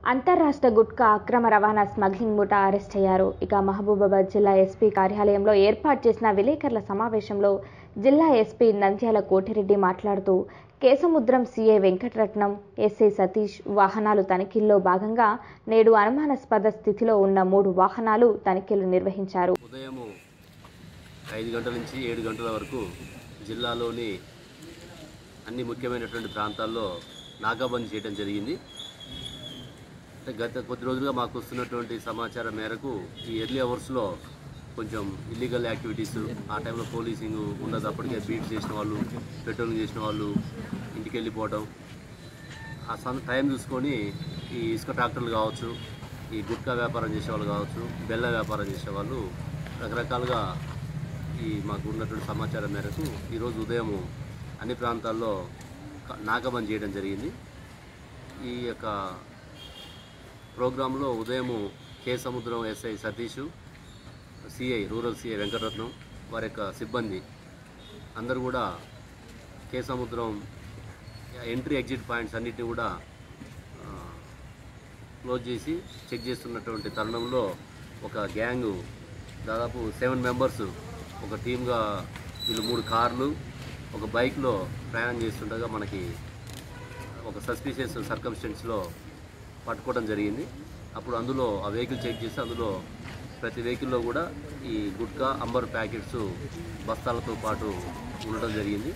అంతర్రాష్ట్ర గుట్కా అక్రమ రవాణా స్మగ్లింగ్ ముఠా అరెస్ట్ అయ్యారు ఇక మహబూబాబాద్ జిల్లా ఎస్పీ కార్యాలయంలో ఏర్పాటు చేసిన విలేకరుల సమావేశంలో జిల్లా ఎస్పీ నంద్యాల కోటిరెడ్డి మాట్లాడుతూ కేసముద్రం సీఏ వెంకటరత్నం ఎస్ఐ సతీష్ వాహనాలు తనిఖీల్లో భాగంగా నేడు అనుమానాస్పద స్థితిలో ఉన్న మూడు వాహనాలు తనిఖీలు నిర్వహించారు ఉదయము ఐదు గంటల నుంచి ఏడు గంటల వరకు జిల్లాలోని అన్ని ముఖ్యమైనటువంటి ప్రాంతాల్లో నాకాబందీ చేయడం జరిగింది అంటే గత కొద్ది రోజులుగా మాకు వస్తున్నటువంటి సమాచారం మేరకు ఈ ఎర్లీ అవర్స్లో కొంచెం ఇల్లీగల్ యాక్టివిటీస్ ఆ టైంలో పోలీసింగ్ ఉండదు అప్పటికే బీట్ చేసిన వాళ్ళు పెట్రోలింగ్ చేసిన వాళ్ళు ఇంటికి వెళ్ళిపోవడం ఆ సొంత టైం చూసుకొని ఈ ఇసుక ట్రాక్టర్లు కావచ్చు ఈ గుట్కా వ్యాపారం చేసేవాళ్ళు కావచ్చు బెల్ల వ్యాపారం చేసేవాళ్ళు రకరకాలుగా ఈ మాకు ఉన్నటువంటి సమాచారం మేరకు ఈరోజు ఉదయం అన్ని ప్రాంతాల్లో క- నాకబంద్ చేయడం జరిగింది ఈ యొక్క ప్రోగ్రాంలో ఉదయం Kesamudram SI Satish CI rural CI Venkataratnam వారి యొక్క సిబ్బంది అందరూ కూడా కే సముద్రం ఎంట్రీ ఎగ్జిట్ పాయింట్స్ అన్నిటిని కూడా ఆ, క్లోజ్ చేసి చెక్ చేస్తున్నటువంటి తరుణంలో ఒక గ్యాంగు దాదాపు సెవెన్ మెంబర్స్ ఒక టీమ్గా వీళ్ళు మూడు కార్లు ఒక బైక్లో ప్రయాణం చేస్తుండగా మనకి ఒక సస్పిషియస్ సర్కమ్స్టెన్స్లో పట్టుకోవడం జరిగింది అప్పుడు అందులో ఆ వెహికల్ చెక్ చేసి అందులో ప్రతి వెహికల్లో కూడా ఈ గుట్కా అంబర్ ప్యాకెట్స్ బస్తాలతో పాటు ఉండడం జరిగింది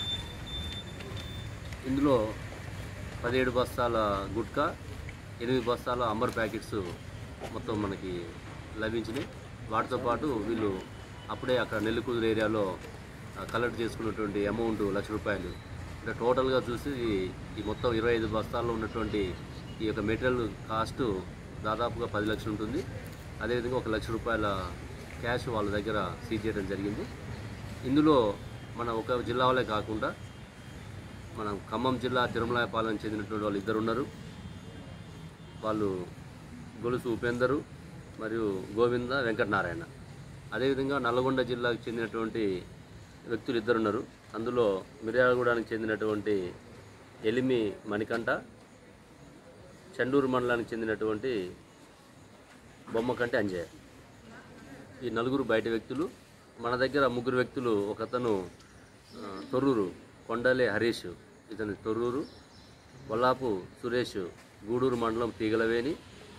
ఇందులో పదిహేడు బస్తాల గుట్కా ఎనిమిది బస్తాల అంబర్ ప్యాకెట్స్ మొత్తం మనకి లభించినాయి వాటితో పాటు వీళ్ళు అప్పుడే అక్కడ నెల్లికూదురు ఏరియాలో ఆ, కలెక్ట్ చేసుకున్నటువంటి అమౌంట్ లక్ష రూపాయలు అంటే టోటల్గా చూసి ఈ- ఈ మొత్తం ఇరవై ఐదు బస్తాల్లో ఉన్నటువంటి ఈ యొక్క మెటీరియల్ కాస్ట్ దాదాపుగా పది లక్షలు ఉంటుంది అదేవిధంగా ఒక లక్ష రూపాయల క్యాష్ వాళ్ళ దగ్గర సీజ్ చేయడం జరిగింది ఇందులో మన ఒక జిల్లా వాళ్ళే కాకుండా మన ఖమ్మం జిల్లా తిరుమలాయపాలెం చెందినటువంటి వాళ్ళు ఇద్దరు ఉన్నారు వాళ్ళు గొలుసు ఉపేందరు మరియు గోవింద వెంకటనారాయణ అదేవిధంగా నల్లగొండ జిల్లాకు చెందినటువంటి వ్యక్తులు ఇద్దరు ఉన్నారు అందులో మిర్యాలగూడానికి చెందినటువంటి ఎలిమి మణికంఠ చండూరు మండలానికి చెందినటువంటి బొమ్మకంటి అంజయ్య ఈ నలుగురు బయట వ్యక్తులు మన దగ్గర ముగ్గురు వ్యక్తులు ఒకతను ఆ, తొర్రూరు కొండలే హరీష్ ఇతని తొర్రూరు వల్లాపు సురేష్ గూడూరు మండలం తీగలవేణి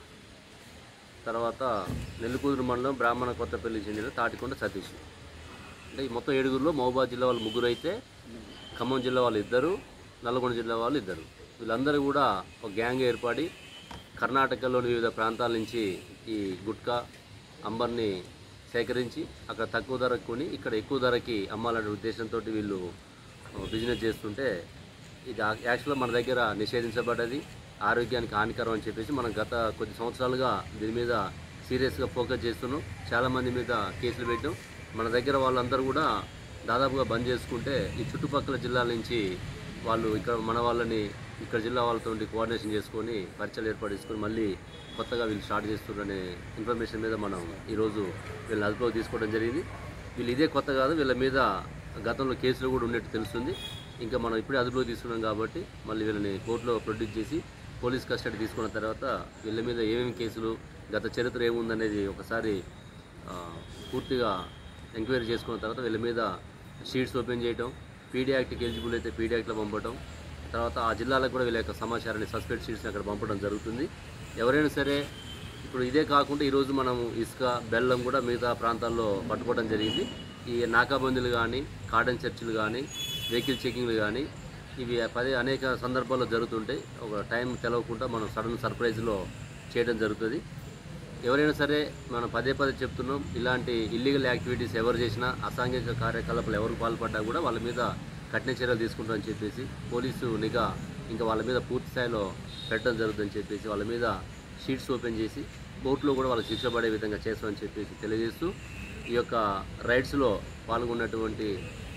తర్వాత నెల్లికూదురు మండలం బ్రాహ్మణ కొత్తపల్లి చెందిన తాటికొండ సతీష్ అంటే ఈ మొత్తం ఏడుగురులో మహబూబాద్ జిల్లా వాళ్ళు ముగ్గురు అయితే ఖమ్మం జిల్లా వాళ్ళు ఇద్దరు నల్లగొండ జిల్లా వాళ్ళు ఇద్దరు వీళ్ళందరూ కూడా ఒక గ్యాంగ్ ఏర్పడి కర్ణాటకలోని వివిధ ప్రాంతాల నుంచి ఈ గుట్కా అంబర్ని సేకరించి అక్కడ తక్కువ ధరకు కొని ఇక్కడ ఎక్కువ ధరకి అమ్మాలనే ఉద్దేశంతో వీళ్ళు ఆ, బిజినెస్ చేస్తుంటే ఇది ఆ- యాక్చువల్గా మన దగ్గర నిషేధించబడ్డది ఆరోగ్యానికి హానికరం అని చెప్పేసి మనం గత కొద్ది సంవత్సరాలుగా దీని మీద సీరియస్గా ఫోకస్ చేస్తున్నాం చాలామంది మీద కేసులు పెట్టాం మన దగ్గర వాళ్ళందరూ కూడా దాదాపుగా బంద్ చేసుకుంటే ఈ చుట్టుపక్కల జిల్లాల నుంచి వాళ్ళు ఇక్కడ మన వాళ్ళని ఇక్కడ జిల్లా వాళ్ళతో కోఆర్డినేషన్ చేసుకొని పరిచయాలు ఏర్పాటు చేసుకొని మళ్ళీ కొత్తగా వీళ్ళు స్టార్ట్ చేస్తున్నారనే ఇన్ఫర్మేషన్ మీద మనం ఈరోజు వీళ్ళని అదుపులోకి తీసుకోవడం జరిగింది వీళ్ళు ఇదే కొత్త కాదు వీళ్ళ మీద గతంలో కేసులు కూడా ఉన్నట్టు తెలుస్తుంది ఇంకా మనం ఇప్పుడే అదుపులో తీసుకున్నాం కాబట్టి మళ్ళీ వీళ్ళని కోర్టులో ప్రొడ్యూస్ చేసి పోలీస్ కస్టడీ తీసుకున్న తర్వాత వీళ్ళ మీద ఏమేమి కేసులు గత చరిత్ర ఏముందనేది ఒకసారి ఆ, పూర్తిగా ఎంక్వైరీ చేసుకున్న తర్వాత వీళ్ళ మీద షీట్స్ ఓపెన్ చేయటం పీడీ యాక్ట్కి ఎలిజిబుల్ అయితే పీడీ యాక్ట్లో పంపటం తర్వాత ఆ జిల్లాలకు కూడా వీళ్ళ యొక్క సమాచారాన్ని సస్పెక్ట్ షీట్స్ని అక్కడ పంపడం జరుగుతుంది ఎవరైనా సరే ఇప్పుడు ఇదే కాకుండా ఈరోజు మనం ఇసుక బెల్లం కూడా మిగతా ప్రాంతాల్లో పట్టుకోవడం జరిగింది ఈ నాకాబందీలు కానీ కార్డన్ చర్చిలు కానీ వెహికల్ చెకింగ్లు కానీ ఇవి పదే అనేక సందర్భాల్లో జరుగుతుంటాయి ఒక టైం తెలవకుండా మనం సడన్ సర్ప్రైజ్లో చేయడం జరుగుతుంది ఎవరైనా సరే మనం పదే పదే చెప్తున్నాం ఇలాంటి ఇల్లీగల్ యాక్టివిటీస్ ఎవరు చేసినా అసాంఘిక కార్యకలాపాలు ఎవరు పాల్పడ్డా కూడా వాళ్ళ మీద కఠిన చర్యలు తీసుకుంటామని చెప్పేసి పోలీసు నిఘా ఇంకా వాళ్ళ మీద పూర్తి స్థాయిలో పెట్టడం జరుగుతుందని చెప్పేసి వాళ్ళ మీద షీట్స్ ఓపెన్ చేసి కోర్టులో కూడా వాళ్ళకి శిక్ష పడే విధంగా చేస్తామని చెప్పేసి తెలియజేస్తూ ఈ యొక్క రైడ్స్లో పాల్గొన్నటువంటి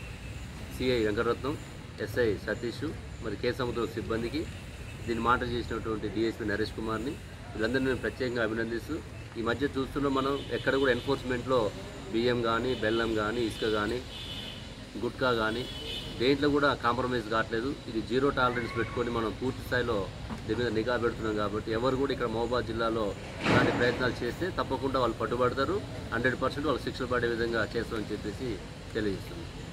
సిఐ వెంకటరత్నం ఎస్ఐ సతీష్ మరి కే సముద్రం సిబ్బందికి దీన్ని మాట చేసినటువంటి డిఎస్పీ నరేష్ కుమార్ని వీళ్ళందరినీ నేను ప్రత్యేకంగా అభినందిస్తూ ఈ మధ్య చూస్తున్నాం మనం ఎక్కడ కూడా ఎన్ఫోర్స్మెంట్లో బియ్యం కానీ బెల్లం కానీ ఇసుక కానీ గుట్కా కానీ దేంట్లో కూడా కాంప్రమైజ్ కావట్లేదు ఇది జీరో టాలరెన్స్ పెట్టుకొని మనం పూర్తి స్థాయిలో దీని మీద నిఘా పెడుతున్నాం కాబట్టి ఎవరు కూడా ఇక్కడ మహబూబాద్ జిల్లాలో ఇలాంటి ప్రయత్నాలు చేస్తే తప్పకుండా వాళ్ళు పట్టుబడతారు హండ్రెడ్ పర్సెంట్ వాళ్ళు శిక్షలు పడే విధంగా చేస్తామని చెప్పేసి తెలియజేస్తున్నాం